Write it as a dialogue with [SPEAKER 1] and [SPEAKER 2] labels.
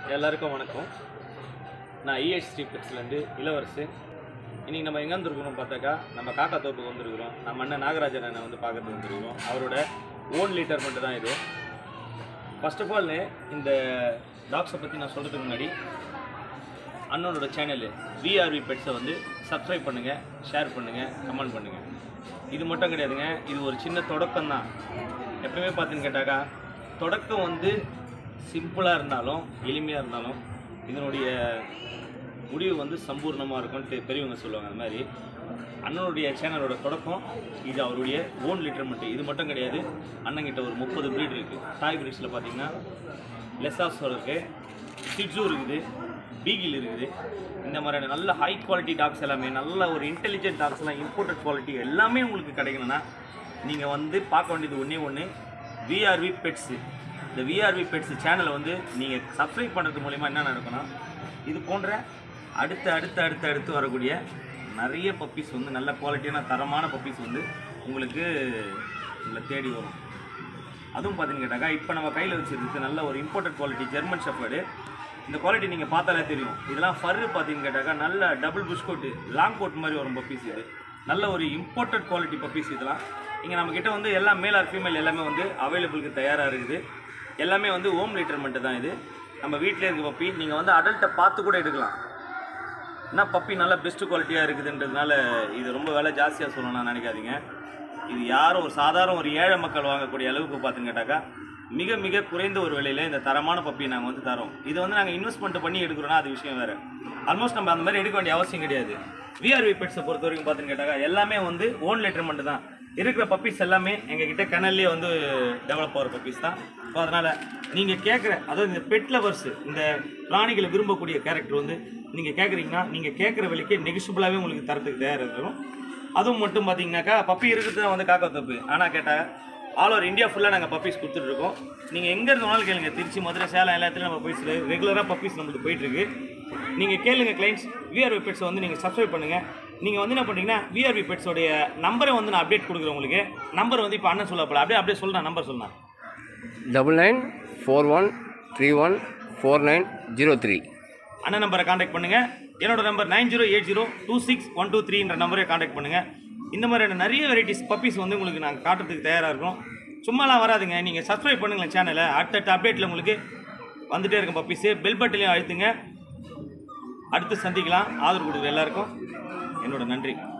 [SPEAKER 1] எல்லாருக்கும் வணக்கம் நான் இஎஸ் ஸ்ரீ பெட்ஸ்லேருந்து இளவரசு இன்றைக்கி நம்ம எங்கே வந்துருக்கிறோம் பார்த்தாக்கா நம்ம காக்கா தோப்புக்கு வந்திருக்கிறோம் நம்ம அண்ணன் நாகராஜன் அண்ணன் வந்து பார்க்கறதுக்கு வந்திருக்கிறோம் அவரோட ஓன் லிட்டர் மட்டும் தான் இது ஃபர்ஸ்ட் ஆஃப் ஆல் இந்த டாக்ஸை பற்றி நான் சொல்கிறதுக்கு முன்னாடி அண்ணனோட சேனல் விஆர்வி பெட்ஸை வந்து சப்ஸ்கிரைப் பண்ணுங்கள் ஷேர் பண்ணுங்கள் கமெண்ட் பண்ணுங்கள் இது மட்டும் கிடையாதுங்க இது ஒரு சின்ன தொடக்கம் தான் எப்பவுமே பார்த்துன்னு கேட்டாக்கா தொடக்கம் வந்து சிம்பிளாக இருந்தாலும் எளிமையாக இருந்தாலும் இதனுடைய முடிவு வந்து சம்பூர்ணமாக இருக்கும்னு பெரியவங்க சொல்லுவாங்க அந்த மாதிரி அண்ணனுடைய சேனலோட தொடக்கம் இது அவருடைய ஓன் லிட்டர் மட்டும் இது மட்டும் கிடையாது அண்ணங்கிட்ட ஒரு முப்பது ப்ரீட் இருக்குது டாய் ப்ரீட்ஸில் பார்த்தீங்கன்னா லெசாஸோ இருக்குது சிட்ஸு இருக்குது பீகில் இருக்குது இந்த மாதிரியான நல்ல ஹை குவாலிட்டி டாக்ஸ் எல்லாமே நல்ல ஒரு இன்டெலிஜென்ட் டாக்ஸ்லாம் இம்போர்ட்டட் குவாலிட்டி எல்லாமே உங்களுக்கு கிடைக்கணும்னா நீங்கள் வந்து பார்க்க வேண்டியது ஒன்றே ஒன்று விஆர்வி பெட்ஸு இந்த விஆர்வி பெட்ஸ் சேனலை வந்து நீங்கள் சப்ஸ்கிரைப் பண்ணுறது மூலிமா என்ன நடக்கும்னா இது போன்ற அடுத்து அடுத்து அடுத்து அடுத்து வரக்கூடிய நிறைய பப்பீஸ் வந்து நல்ல குவாலிட்டியான தரமான பப்பீஸ் வந்து உங்களுக்கு உங்களை தேடி வரும் அதுவும் பார்த்தீங்கன்னு கேட்டாக்கா இப்போ நம்ம கையில் வச்சிருக்கு நல்ல ஒரு இம்போர்ட்டட் குவாலிட்டி ஜெர்மன் ஷெஃபர்டு இந்த குவாலிட்டி நீங்கள் பார்த்தாலே தெரியும் இதெல்லாம் ஃபர்ரு பார்த்தீங்கன்னு கேட்டாக்கா நல்ல டபுள் புஷ்கோட்டு லாங் கோட் மாதிரி வரும் பப்பீஸ் இது நல்ல ஒரு இம்போர்ட்டட் குவாலிட்டி பப்பீஸ் இதெல்லாம் இங்கே நம்மக்கிட்ட வந்து எல்லா மேல் ஆர் ஃபீமேல் எல்லாமே வந்து அவைலபிளுக்கு தயாராக இருக்குது எல்லாமே வந்து ஹோம் லிட்டர் மட்டும் தான் இது நம்ம வீட்டிலே இருக்க பப்பி நீங்கள் வந்து அடல்ட்டை பார்த்து கூட எடுக்கலாம் என்ன பப்பி நல்ல பெஸ்ட் குவாலிட்டியாக இருக்குதுன்றதுனால இது ரொம்ப விலை ஜாஸ்தியாக சொல்லணும்னு நினைக்காதீங்க இது யாரும் ஒரு சாதாரண ஒரு ஏழை மக்கள் வாங்கக்கூடிய அளவுக்கு பார்த்துன்னு கேட்டாக்கா மிக மிக குறைந்த ஒரு விலையில் இந்த தரமான பப்பி நாங்கள் வந்து தரோம் இது வந்து நாங்கள் இன்வெஸ்ட்மெண்ட் பண்ணி எடுக்கிறோன்னா அது விஷயம் வேறு ஆல்மோஸ்ட் நம்ம அந்த மாதிரி எடுக்க வேண்டிய அவசியம் கிடையாது விஆர்வி பெட்ஸை பொறுத்த வரைக்கும் பார்த்துன்னு கேட்டாக்கா எல்லாமே வந்து ஓன் லிட்டர் மட்டும் தான் இருக்கிற பப்பீஸ் எல்லாமே எங்ககிட்ட கனல்லே வந்து டெவலப் ஆகிற பப்பீஸ் தான் ஸோ அதனால் நீங்கள் கேட்குற அதாவது இந்த பெட் லவர்ஸ் இந்த பிராணிகளை விரும்பக்கூடிய கேரக்டர் வந்து நீங்கள் கேட்குறீங்கன்னா நீங்கள் கேட்குற விலைக்கு நெகிஷிபிளாகவே உங்களுக்கு தரத்துக்கு தயாராக இருக்கும் அதுவும் மட்டும் பார்த்தீங்கன்னாக்கா பப்பி இருக்கிறது தான் வந்து காக்கா தப்பு ஆனால் கேட்டால் ஆல் ஓவர் இந்தியா ஃபுல்லாக நாங்கள் பப்பீஸ் கொடுத்துட்ருக்கோம் நீங்கள் எங்கே இருந்தாலும் கேளுங்க திருச்சி மதுரை சேலம் எல்லாத்துலையும் நம்ம பப்பீஸ் ரெகுலராக பப்பீஸ் நம்மளுக்கு போயிட்டுருக்கு நீங்கள் கேளுங்க கிளைண்ட்ஸ் விஆர்வி பெட்ஸை வந்து நீங்கள் சப்ஸ்கிரைப் பண்ணுங்கள் நீங்கள் வந்து என்ன பண்ணுறீங்கன்னா விஆர்வி பெட்ஸோடைய நம்பரை வந்து நான் அப்டேட் கொடுக்குறேன் உங்களுக்கு நம்பர் வந்து இப்போ அண்ணன் சொல்ல போல அப்படியே அப்படியே சொல்கிறேன் நம்பர் சொல்லலாம்
[SPEAKER 2] double nine four one three one four nine zero three
[SPEAKER 1] அண்ணன் நம்பரை காண்டாக்ட் பண்ணுங்கள் என்னோட number nine zero eight zero two six one two த்ரீன்ற நம்பரை காண்டாக்ட் பண்ணுங்கள் இந்த மாதிரியான நிறைய வெரைட்டிஸ் பப்பீஸ் வந்து உங்களுக்கு நாங்கள் காட்டுறதுக்கு தயாராக இருக்கோம் சும்மாலாம் வராதுங்க நீங்கள் சப்ஸ்கிரைப் பண்ணுங்களேன் சேனலை அடுத்தடுத்த அப்டேட்டில் உங்களுக்கு வந்துட்டே இருக்கும் பப்பீஸு பெல் பட்டிலையும் அழுத்துங்க அடுத்து சந்திக்கலாம் ஆதரவு கொடுக்குற எல்லாருக்கும் என்னோட நன்றி